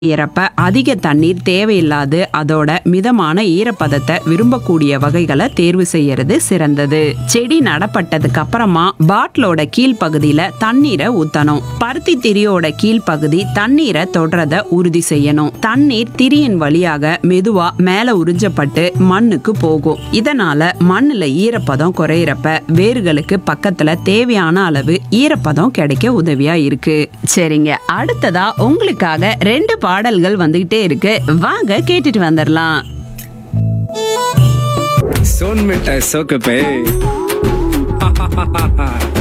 இறப்ப அதிக தண்ணீர் தேவையில்லாது அதோட மிதமான ஈரப்பதத்தை விரும்பக்கூடிய வகைகளை தேர்வு செய்யறது சிறந்தது செடி நடப்பட்டதுக்கு அப்புறமா பாட்டிலோட கீழ்ப்பகுதியில தண்ணீரை ஊத்தணும் பருத்தி திரியோட கீழ்ப்பகுதி தண்ணீரை தொடுறத உறுதி செய்யணும் தண்ணீர் திரியின் வழியாக மெதுவா மேல உறிஞ்சப்பட்டு மண்ணுக்கு போகும் இதனால மண்ணுல ஈரப்பதம் குறையிறப்ப வேர்களுக்கு பக்கத்துல தேவையான அளவு ஈரப்பதம் கிடைக்க உதவியா இருக்கு சரிங்க அடுத்ததா உங்களுக்காக ரெண்டு பாடல்கள் வந்துகிட்டே இருக்கு வாங்க கேட்டுட்டு வந்துடலாம் सोन मिठाई सोक पे